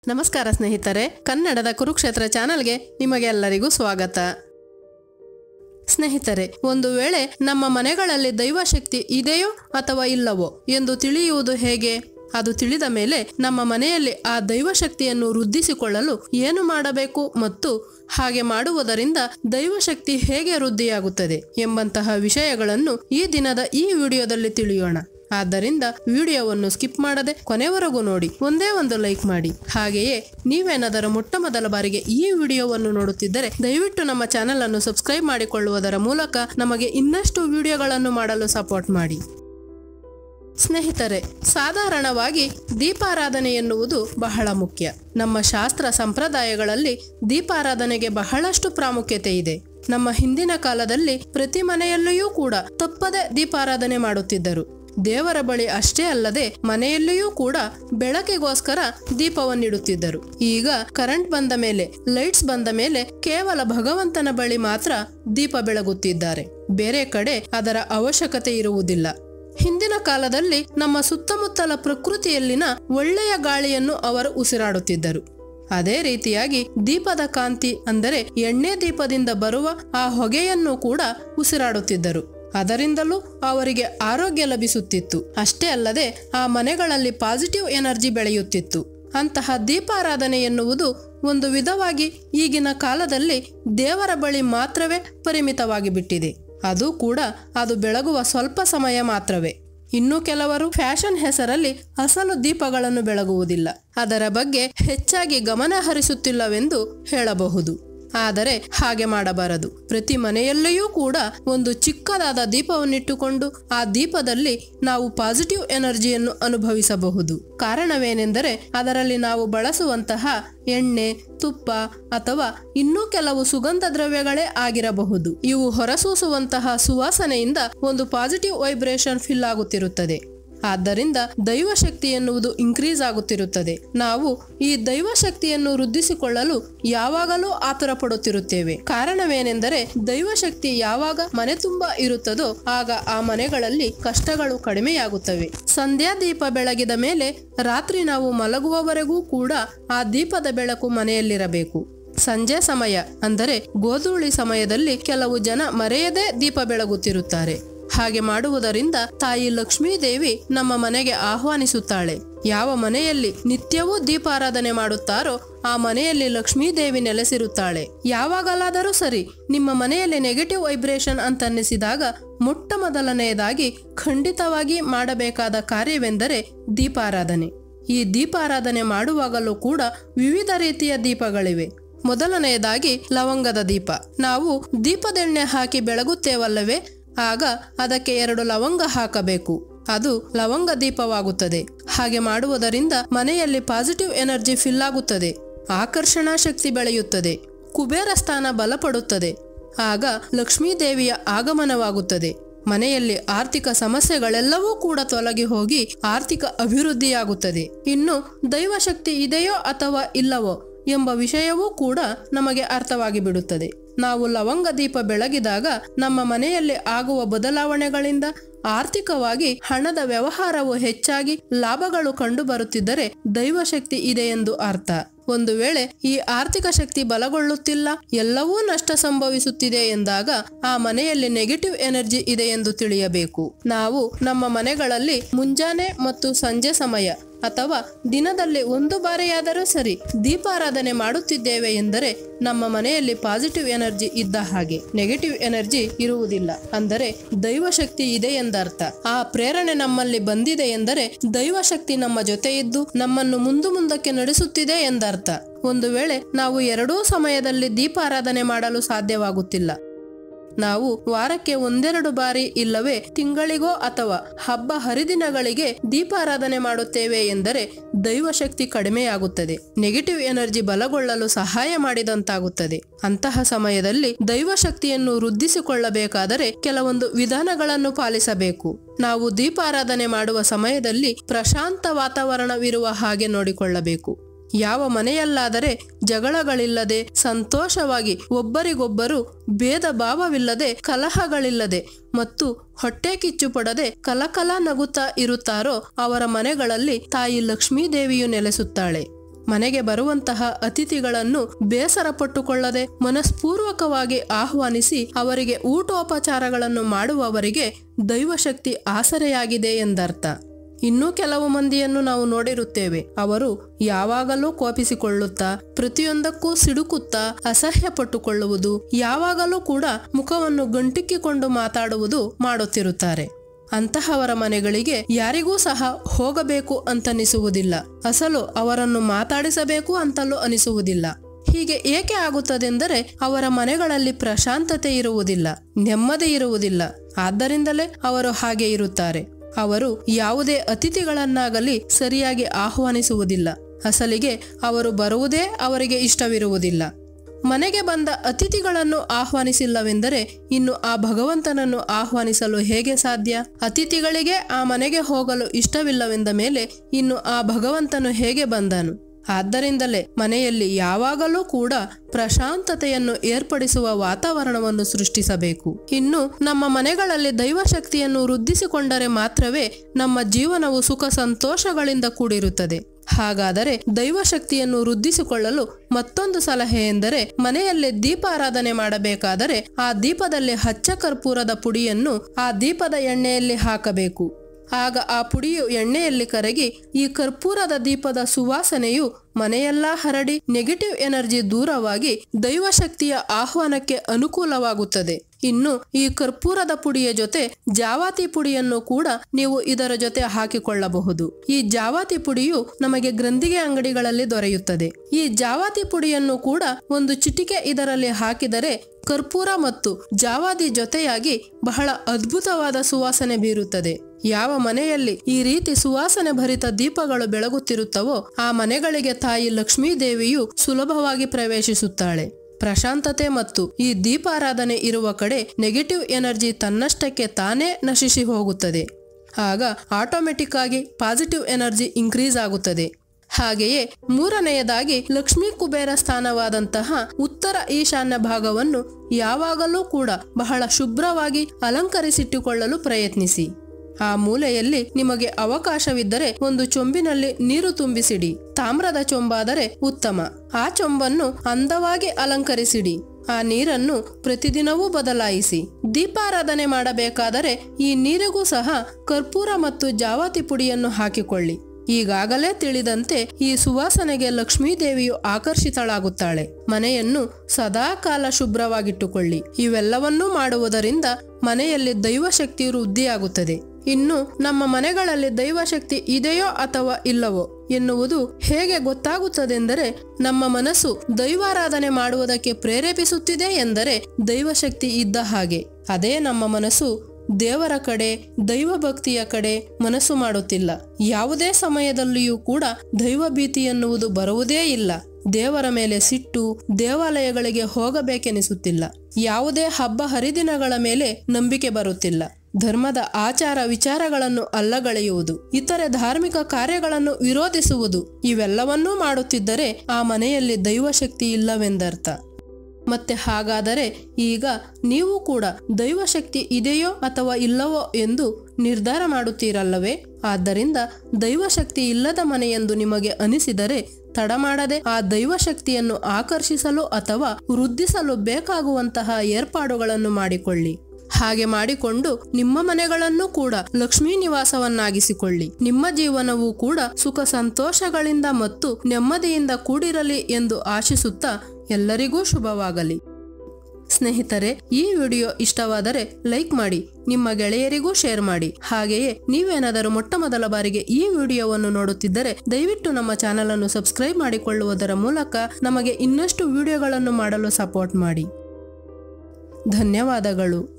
ನಮಸ್ಕಾರ ಸ್ನೇಹಿತರೆ ಕನ್ನಡದ ಕುರುಕ್ಷೇತ್ರ ಚಾನಲ್ಗೆ ನಿಮಗೆಲ್ಲರಿಗೂ ಸ್ವಾಗತ ಸ್ನೇಹಿತರೆ ಒಂದು ವೇಳೆ ನಮ್ಮ ಮನೆಗಳಲ್ಲಿ ದೈವಶಕ್ತಿ ಇದೆಯೋ ಅಥವಾ ಇಲ್ಲವೋ ಎಂದು ತಿಳಿಯುವುದು ಹೇಗೆ ಅದು ತಿಳಿದ ಮೇಲೆ ನಮ್ಮ ಮನೆಯಲ್ಲಿ ಆ ದೈವಶಕ್ತಿಯನ್ನು ವೃದ್ಧಿಸಿಕೊಳ್ಳಲು ಏನು ಮಾಡಬೇಕು ಮತ್ತು ಹಾಗೆ ಮಾಡುವುದರಿಂದ ದೈವಶಕ್ತಿ ಹೇಗೆ ವೃದ್ಧಿಯಾಗುತ್ತದೆ ಎಂಬಂತಹ ವಿಷಯಗಳನ್ನು ಈ ದಿನದ ಈ ವಿಡಿಯೋದಲ್ಲಿ ತಿಳಿಯೋಣ ಆದ್ದರಿಂದ ವಿಡಿಯೋವನ್ನು ಸ್ಕಿಪ್ ಮಾಡದೆ ಕೊನೆವರೆಗೂ ನೋಡಿ ಒಂದೇ ಒಂದು ಲೈಕ್ ಮಾಡಿ ಹಾಗೆಯೇ ನೀವೇನಾದರೂ ಮೊಟ್ಟ ಮೊದಲ ಬಾರಿಗೆ ಈ ವಿಡಿಯೋವನ್ನು ನೋಡುತ್ತಿದ್ದರೆ ದಯವಿಟ್ಟು ನಮ್ಮ ಚಾನೆಲ್ ಅನ್ನು ಸಬ್ಸ್ಕ್ರೈಬ್ ಮಾಡಿಕೊಳ್ಳುವುದರ ಮೂಲಕ ನಮಗೆ ಇನ್ನಷ್ಟು ವಿಡಿಯೋಗಳನ್ನು ಮಾಡಲು ಸಪೋರ್ಟ್ ಮಾಡಿ ಸ್ನೇಹಿತರೆ ಸಾಧಾರಣವಾಗಿ ದೀಪಾರಾಧನೆ ಎನ್ನುವುದು ಬಹಳ ಮುಖ್ಯ ನಮ್ಮ ಶಾಸ್ತ್ರ ಸಂಪ್ರದಾಯಗಳಲ್ಲಿ ದೀಪಾರಾಧನೆಗೆ ಬಹಳಷ್ಟು ಪ್ರಾಮುಖ್ಯತೆ ಇದೆ ನಮ್ಮ ಹಿಂದಿನ ಕಾಲದಲ್ಲಿ ಪ್ರತಿ ಮನೆಯಲ್ಲಿಯೂ ಕೂಡ ತಪ್ಪದೆ ದೀಪಾರಾಧನೆ ಮಾಡುತ್ತಿದ್ದರು ದೇವರ ಬಳಿ ಅಷ್ಟೇ ಅಲ್ಲದೆ ಮನೆಯಲ್ಲಿಯೂ ಕೂಡ ಬೆಳಕಿಗೋಸ್ಕರ ದೀಪವನ್ನಿಡುತ್ತಿದ್ದರು ಈಗ ಕರೆಂಟ್ ಬಂದ ಮೇಲೆ ಲೈಟ್ಸ್ ಬಂದ ಮೇಲೆ ಕೇವಲ ಭಗವಂತನ ಬಳಿ ಮಾತ್ರ ದೀಪ ಬೆಳಗುತ್ತಿದ್ದಾರೆ ಬೇರೆ ಕಡೆ ಅದರ ಅವಶ್ಯಕತೆ ಇರುವುದಿಲ್ಲ ಹಿಂದಿನ ಕಾಲದಲ್ಲಿ ನಮ್ಮ ಸುತ್ತಮುತ್ತಲ ಪ್ರಕೃತಿಯಲ್ಲಿನ ಒಳ್ಳೆಯ ಗಾಳಿಯನ್ನು ಅವರು ಉಸಿರಾಡುತ್ತಿದ್ದರು ಅದೇ ರೀತಿಯಾಗಿ ದೀಪದ ಕಾಂತಿ ಅಂದರೆ ಎಣ್ಣೆ ದೀಪದಿಂದ ಬರುವ ಆ ಹೊಗೆಯನ್ನು ಕೂಡ ಉಸಿರಾಡುತ್ತಿದ್ದರು ಅದರಿಂದಲೂ ಅವರಿಗೆ ಆರೋಗ್ಯ ಲಭಿಸುತ್ತಿತ್ತು ಅಷ್ಟೇ ಅಲ್ಲದೆ ಆ ಮನೆಗಳಲ್ಲಿ ಪಾಸಿಟಿವ್ ಎನರ್ಜಿ ಬೆಳೆಯುತ್ತಿತ್ತು ಅಂತಹ ದೀಪಾರಾಧನೆ ಎನ್ನುವುದು ಒಂದು ವಿಧವಾಗಿ ಈಗಿನ ಕಾಲದಲ್ಲಿ ದೇವರ ಬಳಿ ಮಾತ್ರವೇ ಪರಿಮಿತವಾಗಿ ಬಿಟ್ಟಿದೆ ಅದು ಕೂಡ ಅದು ಬೆಳಗುವ ಸ್ವಲ್ಪ ಸಮಯ ಮಾತ್ರವೇ ಇನ್ನು ಕೆಲವರು ಫ್ಯಾಷನ್ ಹೆಸರಲ್ಲಿ ಅಸಲು ದೀಪಗಳನ್ನು ಬೆಳಗುವುದಿಲ್ಲ ಅದರ ಬಗ್ಗೆ ಹೆಚ್ಚಾಗಿ ಗಮನ ಹರಿಸುತ್ತಿಲ್ಲವೆಂದು ಹೇಳಬಹುದು ಆದರೆ ಹಾಗೆ ಮಾಡಬಾರದು ಪ್ರತಿ ಮನೆಯಲ್ಲಿಯೂ ಕೂಡ ಒಂದು ಚಿಕ್ಕದಾದ ದೀಪವನ್ನಿಟ್ಟುಕೊಂಡು ಆ ದೀಪದಲ್ಲಿ ನಾವು ಪಾಸಿಟಿವ್ ಎನರ್ಜಿಯನ್ನು ಅನುಭವಿಸಬಹುದು ಕಾರಣವೇನೆಂದರೆ ಅದರಲ್ಲಿ ನಾವು ಬಳಸುವಂತಹ ಎಣ್ಣೆ ತುಪ್ಪ ಅಥವಾ ಇನ್ನೂ ಕೆಲವು ಸುಗಂಧ ದ್ರವ್ಯಗಳೇ ಆಗಿರಬಹುದು ಇವು ಹೊರಸೂಸುವಂತಹ ಸುವಾಸನೆಯಿಂದ ಒಂದು ಪಾಸಿಟಿವ್ ವೈಬ್ರೇಷನ್ ಫಿಲ್ ಆಗುತ್ತಿರುತ್ತದೆ ಆದ್ದರಿಂದ ದೈವಶಕ್ತಿ ಎನ್ನುವುದು ಇನ್ಕ್ರೀಸ್ ಆಗುತ್ತಿರುತ್ತದೆ ನಾವು ಈ ದೈವಶಕ್ತಿಯನ್ನು ವೃದ್ಧಿಸಿಕೊಳ್ಳಲು ಯಾವಾಗಲೂ ಆತುರ ಪಡುತ್ತಿರುತ್ತೇವೆ ಕಾರಣವೇನೆಂದರೆ ದೈವಶಕ್ತಿ ಯಾವಾಗ ಮನೆ ತುಂಬ ಇರುತ್ತದೋ ಆಗ ಆ ಮನೆಗಳಲ್ಲಿ ಕಷ್ಟಗಳು ಕಡಿಮೆಯಾಗುತ್ತವೆ ಸಂಧ್ಯಾ ದೀಪ ಬೆಳಗಿದ ಮೇಲೆ ರಾತ್ರಿ ನಾವು ಮಲಗುವವರೆಗೂ ಕೂಡ ಆ ದೀಪದ ಬೆಳಕು ಮನೆಯಲ್ಲಿರಬೇಕು ಸಂಜೆ ಸಮಯ ಅಂದರೆ ಗೋಧೂಳಿ ಸಮಯದಲ್ಲಿ ಕೆಲವು ಜನ ಮರೆಯದೇ ದೀಪ ಬೆಳಗುತ್ತಿರುತ್ತಾರೆ ಹಾಗೆ ಮಾಡುವುದರಿಂದ ತಾಯಿ ಲಕ್ಷ್ಮೀ ದೇವಿ ನಮ್ಮ ಮನೆಗೆ ಆಹ್ವಾನಿಸುತ್ತಾಳೆ ಯಾವ ಮನೆಯಲ್ಲಿ ನಿತ್ಯವೂ ದೀಪಾರಾಧನೆ ಮಾಡುತ್ತಾರೋ ಆ ಮನೆಯಲ್ಲಿ ಲಕ್ಷ್ಮೀ ದೇವಿ ನೆಲೆಸಿರುತ್ತಾಳೆ ಯಾವಾಗಲಾದರೂ ಸರಿ ನಿಮ್ಮ ಮನೆಯಲ್ಲಿ ನೆಗೆಟಿವ್ ವೈಬ್ರೇಷನ್ ಅಂತ ಅನ್ನಿಸಿದಾಗ ಮೊಟ್ಟ ಮೊದಲನೆಯದಾಗಿ ಖಂಡಿತವಾಗಿ ಮಾಡಬೇಕಾದ ಕಾರ್ಯವೆಂದರೆ ದೀಪಾರಾಧನೆ ಈ ದೀಪಾರಾಧನೆ ಮಾಡುವಾಗಲೂ ಕೂಡ ವಿವಿಧ ರೀತಿಯ ದೀಪಗಳಿವೆ ಮೊದಲನೆಯದಾಗಿ ಲವಂಗದ ದೀಪ ನಾವು ದೀಪದೆಣ್ಣೆ ಹಾಕಿ ಬೆಳಗುತ್ತೇವಲ್ಲವೇ ಆಗ ಅದಕ್ಕೆ ಎರಡು ಲವಂಗ ಹಾಕಬೇಕು ಅದು ಲವಂಗ ದೀಪವಾಗುತ್ತದೆ ಹಾಗೆ ಮಾಡುವುದರಿಂದ ಮನೆಯಲ್ಲಿ ಪಾಸಿಟಿವ್ ಎನರ್ಜಿ ಫಿಲ್ ಆಗುತ್ತದೆ ಆಕರ್ಷಣಾ ಶಕ್ತಿ ಬೆಳೆಯುತ್ತದೆ ಕುಬೇರ ಸ್ಥಾನ ಬಲಪಡುತ್ತದೆ ಆಗ ಲಕ್ಷ್ಮೀ ದೇವಿಯ ಆಗಮನವಾಗುತ್ತದೆ ಮನೆಯಲ್ಲಿ ಆರ್ಥಿಕ ಸಮಸ್ಯೆಗಳೆಲ್ಲವೂ ಕೂಡ ತೊಲಗಿ ಹೋಗಿ ಆರ್ಥಿಕ ಅಭಿವೃದ್ಧಿಯಾಗುತ್ತದೆ ಇನ್ನು ದೈವಶಕ್ತಿ ಇದೆಯೋ ಅಥವಾ ಇಲ್ಲವೋ ಎಂಬ ವಿಷಯವೂ ಕೂಡ ನಮಗೆ ಅರ್ಥವಾಗಿ ಬಿಡುತ್ತದೆ ನಾವು ಲವಂಗ ದೀಪ ಬೆಳಗಿದಾಗ ನಮ್ಮ ಮನೆಯಲ್ಲಿ ಆಗುವ ಬದಲಾವಣೆಗಳಿಂದ ಆರ್ಥಿಕವಾಗಿ ಹಣದ ವ್ಯವಹಾರವು ಹೆಚ್ಚಾಗಿ ಲಾಭಗಳು ಕಂಡು ಬರುತ್ತಿದ್ದರೆ ದೈವಶಕ್ತಿ ಇದೆ ಎಂದು ಅರ್ಥ ಒಂದು ವೇಳೆ ಈ ಆರ್ಥಿಕ ಶಕ್ತಿ ಬಲಗೊಳ್ಳುತ್ತಿಲ್ಲ ಎಲ್ಲವೂ ನಷ್ಟ ಸಂಭವಿಸುತ್ತಿದೆ ಎಂದಾಗ ಆ ಮನೆಯಲ್ಲಿ ನೆಗೆಟಿವ್ ಎನರ್ಜಿ ಇದೆ ಎಂದು ತಿಳಿಯಬೇಕು ನಾವು ನಮ್ಮ ಮನೆಗಳಲ್ಲಿ ಮುಂಜಾನೆ ಮತ್ತು ಸಂಜೆ ಸಮಯ ಅಥವಾ ದಿನದಲ್ಲಿ ಒಂದು ಬಾರಿಯಾದರೂ ಸರಿ ದೀಪಾರಾಧನೆ ಮಾಡುತ್ತಿದ್ದೇವೆ ಎಂದರೆ ನಮ್ಮ ಮನೆಯಲ್ಲಿ ಪಾಸಿಟಿವ್ ಎನರ್ಜಿ ಇದ್ದ ಹಾಗೆ ನೆಗೆಟಿವ್ ಎನರ್ಜಿ ಇರುವುದಿಲ್ಲ ಅಂದರೆ ದೈವಶಕ್ತಿ ಇದೆ ಎಂದರ್ಥ ಆ ಪ್ರೇರಣೆ ನಮ್ಮಲ್ಲಿ ಬಂದಿದೆ ಎಂದರೆ ದೈವಶಕ್ತಿ ನಮ್ಮ ಜೊತೆ ಇದ್ದು ನಮ್ಮನ್ನು ಮುಂದು ಮುಂದಕ್ಕೆ ನಡೆಸುತ್ತಿದೆ ಎಂದರ್ಥ ಒಂದು ವೇಳೆ ನಾವು ಎರಡೂ ಸಮಯದಲ್ಲಿ ದೀಪಾರಾಧನೆ ಮಾಡಲು ಸಾಧ್ಯವಾಗುತ್ತಿಲ್ಲ ನಾವು ವಾರಕ್ಕೆ ಒಂದೆರಡು ಬಾರಿ ಇಲ್ಲವೇ ತಿಂಗಳಿಗೋ ಅಥವಾ ಹಬ್ಬ ಹರಿದಿನಗಳಿಗೆ ದೀಪಾರಾಧನೆ ಮಾಡುತ್ತೇವೆ ಎಂದರೆ ದೈವಶಕ್ತಿ ಕಡಿಮೆಯಾಗುತ್ತದೆ ನೆಗೆಟಿವ್ ಎನರ್ಜಿ ಬಲಗೊಳ್ಳಲು ಸಹಾಯ ಮಾಡಿದಂತಾಗುತ್ತದೆ ಅಂತಹ ಸಮಯದಲ್ಲಿ ದೈವಶಕ್ತಿಯನ್ನು ವೃದ್ಧಿಸಿಕೊಳ್ಳಬೇಕಾದರೆ ಕೆಲವೊಂದು ವಿಧಾನಗಳನ್ನು ಪಾಲಿಸಬೇಕು ನಾವು ದೀಪಾರಾಧನೆ ಮಾಡುವ ಸಮಯದಲ್ಲಿ ಪ್ರಶಾಂತ ವಾತಾವರಣವಿರುವ ಹಾಗೆ ನೋಡಿಕೊಳ್ಳಬೇಕು ಯಾವ ಮನೆಯಲ್ಲಾದರೆ ಜಗಳಗಳಿಲ್ಲದೆ ಸಂತೋಷವಾಗಿ ಒಬ್ಬರಿಗೊಬ್ಬರು ಭೇದ ಭಾವವಿಲ್ಲದೆ ಕಲಹಗಳಿಲ್ಲದೆ ಮತ್ತು ಹೊಟ್ಟೆ ಕಿಚ್ಚು ಪಡದೆ ಕಲಕಲ ನಗುತ್ತಾ ಇರುತ್ತಾರೋ ಅವರ ಮನೆಗಳಲ್ಲಿ ತಾಯಿ ಲಕ್ಷ್ಮೀ ದೇವಿಯು ನೆಲೆಸುತ್ತಾಳೆ ಮನೆಗೆ ಬರುವಂತಹ ಅತಿಥಿಗಳನ್ನು ಬೇಸರ ಪಟ್ಟುಕೊಳ್ಳದೆ ಮನಸ್ಪೂರ್ವಕವಾಗಿ ಆಹ್ವಾನಿಸಿ ಅವರಿಗೆ ಊಟೋಪಚಾರಗಳನ್ನು ಮಾಡುವವರಿಗೆ ದೈವಶಕ್ತಿ ಆಸರೆಯಾಗಿದೆ ಎಂದರ್ಥ ಇನ್ನೂ ಕೆಲವು ಮಂದಿಯನ್ನು ನಾವು ನೋಡಿರುತ್ತೇವೆ ಅವರು ಯಾವಾಗಲೂ ಕೋಪಿಸಿಕೊಳ್ಳುತ್ತಾ ಪ್ರತಿಯೊಂದಕ್ಕೂ ಸಿಡುಕುತ್ತಾ ಅಸಹ್ಯ ಪಟ್ಟುಕೊಳ್ಳುವುದು ಯಾವಾಗಲೂ ಕೂಡ ಮುಖವನ್ನು ಗಂಟಿಕ್ಕಿಕೊಂಡು ಮಾತಾಡುವುದು ಮಾಡುತ್ತಿರುತ್ತಾರೆ ಅಂತಹವರ ಮನೆಗಳಿಗೆ ಯಾರಿಗೂ ಸಹ ಹೋಗಬೇಕು ಅಂತನಿಸುವುದಿಲ್ಲ ಅಸಲು ಅವರನ್ನು ಮಾತಾಡಿಸಬೇಕು ಅಂತಲೂ ಅನಿಸುವುದಿಲ್ಲ ಹೀಗೆ ಏಕೆ ಆಗುತ್ತದೆಂದರೆ ಅವರ ಮನೆಗಳಲ್ಲಿ ಪ್ರಶಾಂತತೆ ಇರುವುದಿಲ್ಲ ನೆಮ್ಮದಿ ಇರುವುದಿಲ್ಲ ಆದ್ದರಿಂದಲೇ ಅವರು ಹಾಗೆ ಇರುತ್ತಾರೆ ಅವರು ಯಾವುದೇ ಅತಿಥಿಗಳನ್ನಾಗಲಿ ಸರಿಯಾಗಿ ಆಹ್ವಾನಿಸುವುದಿಲ್ಲ ಅಸಲಿಗೆ ಅವರು ಬರುವುದೇ ಅವರಿಗೆ ಇಷ್ಟವಿರುವುದಿಲ್ಲ ಮನೆಗೆ ಬಂದ ಅತಿಥಿಗಳನ್ನು ಆಹ್ವಾನಿಸಿಲ್ಲವೆಂದರೆ ಇನ್ನು ಆ ಭಗವಂತನನ್ನು ಆಹ್ವಾನಿಸಲು ಹೇಗೆ ಸಾಧ್ಯ ಅತಿಥಿಗಳಿಗೆ ಆ ಮನೆಗೆ ಹೋಗಲು ಇಷ್ಟವಿಲ್ಲವೆಂದ ಮೇಲೆ ಇನ್ನು ಆ ಭಗವಂತನು ಹೇಗೆ ಬಂದನು ಆದ್ದರಿಂದಲೇ ಮನೆಯಲ್ಲಿ ಯಾವಾಗಲೂ ಕೂಡ ಪ್ರಶಾಂತತೆಯನ್ನು ಏರ್ಪಡಿಸುವ ವಾತಾವರಣವನ್ನು ಸೃಷ್ಟಿಸಬೇಕು ಇನ್ನು ನಮ್ಮ ಮನೆಗಳಲ್ಲಿ ದೈವಶಕ್ತಿಯನ್ನು ವೃದ್ಧಿಸಿಕೊಂಡರೆ ಮಾತ್ರವೇ ನಮ್ಮ ಜೀವನವು ಸುಖ ಸಂತೋಷಗಳಿಂದ ಕೂಡಿರುತ್ತದೆ ಹಾಗಾದರೆ ದೈವಶಕ್ತಿಯನ್ನು ವೃದ್ಧಿಸಿಕೊಳ್ಳಲು ಮತ್ತೊಂದು ಸಲಹೆ ಎಂದರೆ ಮನೆಯಲ್ಲಿ ದೀಪಾರಾಧನೆ ಮಾಡಬೇಕಾದರೆ ಆ ದೀಪದಲ್ಲಿ ಹಚ್ಚ ಕರ್ಪೂರದ ಪುಡಿಯನ್ನು ಆ ದೀಪದ ಎಣ್ಣೆಯಲ್ಲಿ ಹಾಕಬೇಕು ಆಗ ಆ ಪುಡಿಯು ಎಣ್ಣೆಯಲ್ಲಿ ಕರಗಿ ಈ ಕರ್ಪೂರದ ದೀಪದ ಸುವಾಸನೆಯು ಮನೆಯೆಲ್ಲ ಹರಡಿ ನೆಗೆಟಿವ್ ಎನರ್ಜಿ ದೂರವಾಗಿ ದೈವಶಕ್ತಿಯ ಆಹ್ವಾನಕ್ಕೆ ಅನುಕೂಲವಾಗುತ್ತದೆ ಇನ್ನು ಈ ಕರ್ಪೂರದ ಪುಡಿಯ ಜೊತೆ ಜಾವಾತಿ ಪುಡಿಯನ್ನು ಕೂಡ ನೀವು ಇದರ ಜೊತೆ ಹಾಕಿಕೊಳ್ಳಬಹುದು ಈ ಜಾವಾತಿ ಪುಡಿಯು ನಮಗೆ ಗ್ರಂಥಿಗೆ ಅಂಗಡಿಗಳಲ್ಲಿ ದೊರೆಯುತ್ತದೆ ಈ ಜಾವಾತಿ ಪುಡಿಯನ್ನು ಕೂಡ ಒಂದು ಚಿಟಿಕೆ ಇದರಲ್ಲಿ ಹಾಕಿದರೆ ಕರ್ಪೂರ ಮತ್ತು ಜಾವಾದಿ ಜೊತೆಯಾಗಿ ಬಹಳ ಅದ್ಭುತವಾದ ಸುವಾಸನೆ ಬೀರುತ್ತದೆ ಯಾವ ಮನೆಯಲ್ಲಿ ಈ ರೀತಿ ಸುವಾಸನೆ ಭರಿತ ದೀಪಗಳು ಬೆಳಗುತ್ತಿರುತ್ತವೋ ಆ ಮನೆಗಳಿಗೆ ತಾಯಿ ಲಕ್ಷ್ಮೀ ದೇವಿಯು ಸುಲಭವಾಗಿ ಪ್ರವೇಶಿಸುತ್ತಾಳೆ ಪ್ರಶಾಂತತೆ ಮತ್ತು ಈ ದೀಪಾರಾಧನೆ ಇರುವ ಕಡೆ ನೆಗೆಟಿವ್ ಎನರ್ಜಿ ತನ್ನಷ್ಟಕ್ಕೆ ತಾನೇ ನಶಿಸಿ ಹೋಗುತ್ತದೆ ಆಗ ಆಟೋಮೆಟಿಕ್ ಆಗಿ ಪಾಸಿಟಿವ್ ಎನರ್ಜಿ ಇನ್ಕ್ರೀಸ್ ಆಗುತ್ತದೆ ಹಾಗೆಯೇ ಮೂರನೆಯದಾಗಿ ಲಕ್ಷ್ಮೀ ಕುಬೇರ ಸ್ಥಾನವಾದಂತಹ ಉತ್ತರ ಈಶಾನ್ಯ ಭಾಗವನ್ನು ಯಾವಾಗಲೂ ಕೂಡ ಬಹಳ ಶುಭ್ರವಾಗಿ ಅಲಂಕರಿಸಿಟ್ಟುಕೊಳ್ಳಲು ಪ್ರಯತ್ನಿಸಿ ಆ ಮೂಲೆಯಲ್ಲಿ ನಿಮಗೆ ಅವಕಾಶವಿದ್ದರೆ ಒಂದು ಚೊಂಬಿನಲ್ಲಿ ನೀರು ತುಂಬಿಸಿಡಿ ತಾಮ್ರದ ಚೊಂಬಾದರೆ ಉತ್ತಮ ಆ ಚೊಂಬನ್ನು ಅಂದವಾಗಿ ಅಲಂಕರಿಸಿಡಿ ಆ ನೀರನ್ನು ಪ್ರತಿದಿನವೂ ಬದಲಾಯಿಸಿ ದೀಪಾರಾಧನೆ ಮಾಡಬೇಕಾದರೆ ಈ ನೀರಿಗೂ ಸಹ ಕರ್ಪೂರ ಮತ್ತು ಜಾವಾತಿ ಪುಡಿಯನ್ನು ಹಾಕಿಕೊಳ್ಳಿ ಈಗಾಗಲೇ ತಿಳಿದಂತೆ ಈ ಸುವಾಸನೆಗೆ ಲಕ್ಷ್ಮೀ ದೇವಿಯು ಆಕರ್ಷಿತಳಾಗುತ್ತಾಳೆ ಮನೆಯನ್ನು ಸದಾ ಕಾಲ ಶುಭ್ರವಾಗಿಟ್ಟುಕೊಳ್ಳಿ ಇವೆಲ್ಲವನ್ನೂ ಮಾಡುವುದರಿಂದ ಮನೆಯಲ್ಲಿ ದೈವಶಕ್ತಿ ವೃದ್ಧಿಯಾಗುತ್ತದೆ ಇನ್ನು ನಮ್ಮ ಮನೆಗಳಲ್ಲಿ ದೈವಶಕ್ತಿ ಇದೆಯೋ ಅಥವಾ ಇಲ್ಲವೋ ಎನ್ನುವುದು ಹೇಗೆ ಗೊತ್ತಾಗುತ್ತದೆಂದರೆ ನಮ್ಮ ಮನಸ್ಸು ದೈವಾರಾಧನೆ ಮಾಡುವುದಕ್ಕೆ ಪ್ರೇರೇಪಿಸುತ್ತಿದೆ ಎಂದರೆ ದೈವಶಕ್ತಿ ಇದ್ದ ಹಾಗೆ ಅದೇ ನಮ್ಮ ಮನಸ್ಸು ದೇವರ ಕಡೆ ದೈವ ಭಕ್ತಿಯ ಕಡೆ ಮನಸ್ಸು ಮಾಡುತ್ತಿಲ್ಲ ಯಾವುದೇ ಸಮಯದಲ್ಲಿಯೂ ಕೂಡ ದೈವ ಭೀತಿ ಎನ್ನುವುದು ಬರುವುದೇ ಇಲ್ಲ ದೇವರ ಮೇಲೆ ಸಿಟ್ಟು ದೇವಾಲಯಗಳಿಗೆ ಹೋಗಬೇಕೆನಿಸುತ್ತಿಲ್ಲ ಯಾವುದೇ ಹಬ್ಬ ಹರಿದಿನಗಳ ಮೇಲೆ ನಂಬಿಕೆ ಬರುತ್ತಿಲ್ಲ ಧರ್ಮದ ಆಚಾರ ವಿಚಾರಗಳನ್ನು ಅಲ್ಲಗಳೆಯುವುದು ಇತರೆ ಧಾರ್ಮಿಕ ಕಾರ್ಯಗಳನ್ನು ವಿರೋಧಿಸುವುದು ಇವೆಲ್ಲವನ್ನೂ ಮಾಡುತ್ತಿದ್ದರೆ ಆ ಮನೆಯಲ್ಲಿ ದೈವಶಕ್ತಿ ಇಲ್ಲವೆಂದರ್ಥ ಮತ್ತೆ ಹಾಗಾದರೆ ಈಗ ನೀವು ಕೂಡ ದೈವಶಕ್ತಿ ಇದೆಯೋ ಅಥವಾ ಇಲ್ಲವೋ ಎಂದು ನಿರ್ಧಾರ ಮಾಡುತ್ತೀರಲ್ಲವೇ ಆದ್ದರಿಂದ ದೈವಶಕ್ತಿ ಇಲ್ಲದ ಮನೆಯೆಂದು ನಿಮಗೆ ಅನಿಸಿದರೆ ತಡ ಮಾಡದೆ ಆ ದೈವಶಕ್ತಿಯನ್ನು ಆಕರ್ಷಿಸಲು ಅಥವಾ ವೃದ್ಧಿಸಲು ಬೇಕಾಗುವಂತಹ ಏರ್ಪಾಡುಗಳನ್ನು ಮಾಡಿಕೊಳ್ಳಿ ಹಾಗೆ ಮಾಡಿಕೊಂಡು ನಿಮ್ಮ ಮನೆಗಳನ್ನು ಕೂಡ ಲಕ್ಷ್ಮೀ ನಿವಾಸವನ್ನಾಗಿಸಿಕೊಳ್ಳಿ ನಿಮ್ಮ ಜೀವನವೂ ಕೂಡ ಸುಖ ಸಂತೋಷಗಳಿಂದ ಮತ್ತು ನೆಮ್ಮದಿಯಿಂದ ಕೂಡಿರಲಿ ಎಂದು ಆಶಿಸುತ್ತಾ ಎಲ್ಲರಿಗೂ ಶುಭವಾಗಲಿ ಸ್ನೇಹಿತರೆ ಈ ವಿಡಿಯೋ ಇಷ್ಟವಾದರೆ ಲೈಕ್ ಮಾಡಿ ನಿಮ್ಮ ಗೆಳೆಯರಿಗೂ ಶೇರ್ ಮಾಡಿ ಹಾಗೆಯೇ ನೀವೇನಾದರೂ ಮೊಟ್ಟ ಮೊದಲ ಬಾರಿಗೆ ಈ ವಿಡಿಯೋವನ್ನು ನೋಡುತ್ತಿದ್ದರೆ ದಯವಿಟ್ಟು ನಮ್ಮ ಚಾನಲ್ ಅನ್ನು ಸಬ್ಸ್ಕ್ರೈಬ್ ಮಾಡಿಕೊಳ್ಳುವುದರ ಮೂಲಕ ನಮಗೆ ಇನ್ನಷ್ಟು ವಿಡಿಯೋಗಳನ್ನು ಮಾಡಲು ಸಪೋರ್ಟ್ ಮಾಡಿ ಧನ್ಯವಾದಗಳು